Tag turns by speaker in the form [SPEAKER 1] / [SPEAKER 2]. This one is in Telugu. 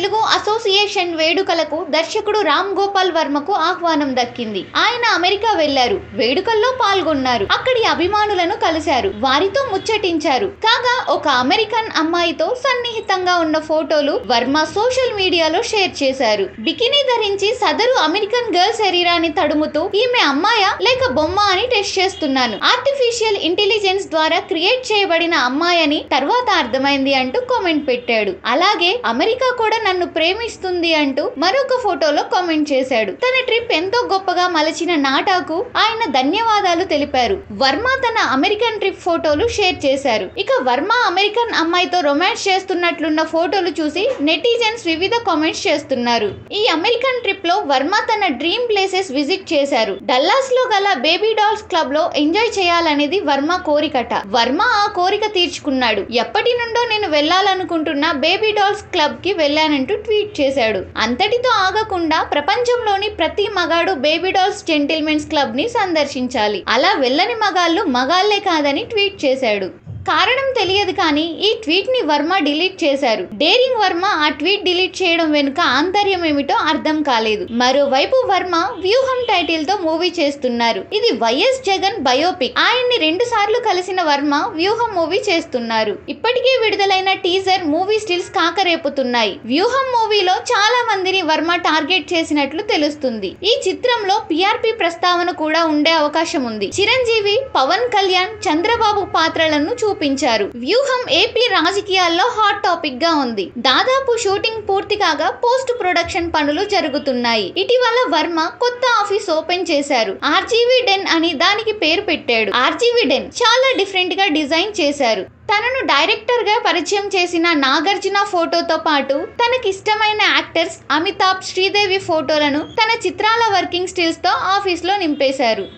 [SPEAKER 1] తెలుగు అసోసియేషన్ వేడుకలకు దర్శకుడు రామ్ గోపాల్ వర్మకు ఆహ్వానం దక్కింది ఆయన అమెరికా వెళ్లారు వేడుకల్లో పాల్గొన్నారు అక్కడి అభిమానులను కలిశారు వారితో ముచ్చటించారు కాగా ఒక అమెరికన్ అమ్మాయితో సన్నిహితంగా ఉన్న ఫోటోలు వర్మ సోషల్ మీడియాలో షేర్ చేశారు బికినీ ధరించి సదరు అమెరికన్ గర్ల్ శరీరాన్ని తడుముతూ ఈమె అమ్మాయా లేక బొమ్మ అని టెస్ట్ చేస్తున్నాను ఆర్టిఫిషియల్ ఇంటెలిజెన్స్ ద్వారా క్రియేట్ చేయబడిన అమ్మాయని తర్వాత అర్థమైంది అంటూ కామెంట్ పెట్టాడు అలాగే అమెరికా కూడా నన్ను ప్రేమిస్తుంది అంటూ మరొక ఫోటోలో కామెంట్ చేశాడు తన ట్రిప్ ఎంతో గొప్పగా మలచిన నాటాకు ఆయన ధన్యవాదాలు తెలిపారు వర్మ తన అమెరికన్ ట్రిప్ ఫోటోలు షేర్ చేశారు ఇక వర్మ అమెరికన్ అమ్మాయితో రొమాన్స్ చేస్తున్నట్లున్న ఫోటోలు చూసి నెటిజన్స్ వివిధ కామెంట్స్ చేస్తున్నారు ఈ అమెరికన్ ట్రిప్ లో వర్మ తన డ్రీమ్ ప్లేసెస్ విజిట్ చేశారు డల్లాస్ లో గల బేబీ డాల్స్ క్లబ్ లో ఎంజాయ్ చేయాలనేది వర్మ కోరికట వర్మ ఆ కోరిక తీర్చుకున్నాడు ఎప్పటి నుండో నేను వెళ్ళాలనుకుంటున్న బేబీ డాల్స్ క్లబ్ కి వెళ్ళానంటూ ట్వీట్ చేశాడు అంతటితో ఆగకుండా ప్రపంచంలోని ప్రతి మగాడు బేబీ డాల్స్ జెంటిల్మెన్స్ క్లబ్ ని సందర్శించాలి అలా వెళ్ళని మగాళ్ళు మగాళ్లే కాదని ట్వీట్ చేశాడు కారణం తెలియదు కానీ ఈ ట్వీట్ ని వర్మ డిలీట్ చేశారు డేరింగ్ వర్మ ఆ ట్వీట్ డిలీట్ చేయడం వెనుక ఆంతర్యం ఏమిటో అర్థం కాలేదు మరోవైపు వర్మ వ్యూహం టైటిల్ తో మూవీ చేస్తున్నారు ఇది వైఎస్ జగన్ బయోపిక్ ఆయన్ని రెండు సార్లు కలిసిన వర్మ వ్యూహం మూవీ చేస్తున్నారు ఇప్పటికే విడుదలైన టీజర్ మూవీ స్టిల్స్ కాకరేపుతున్నాయి వ్యూహం మూవీలో చాలా మందిని వర్మ టార్గెట్ చేసినట్లు తెలుస్తుంది ఈ చిత్రంలో పిఆర్పి ప్రస్తావన కూడా ఉండే అవకాశం ఉంది చిరంజీవి పవన్ కళ్యాణ్ చంద్రబాబు పాత్రలను చూపించారు వ్యూహం ఏపీ రాజకీయాల్లో హాట్ టాపిక్ గా ఉంది దాదాపు షూటింగ్ పూర్తి కాగా పోస్ట్ ప్రొడక్షన్ పనులు జరుగుతున్నాయి ఇటీవల వర్మ కొత్త ఆఫీస్ ఓపెన్ చేశారు ఆర్జీవి డెన్ అని దానికి పేరు పెట్టాడు ఆర్జీవి డెన్ చాలా డిఫరెంట్ గా డిజైన్ చేశారు తనను డైరెక్టర్ గా పరిచయం చేసిన నాగార్జున ఫోటోతో పాటు తనకిష్టమైన యాక్టర్స్ అమితాబ్ శ్రీదేవి ఫోటోలను తన చిత్రాల వర్కింగ్ స్టిల్స్ తో ఆఫీస్ లో నింపేశారు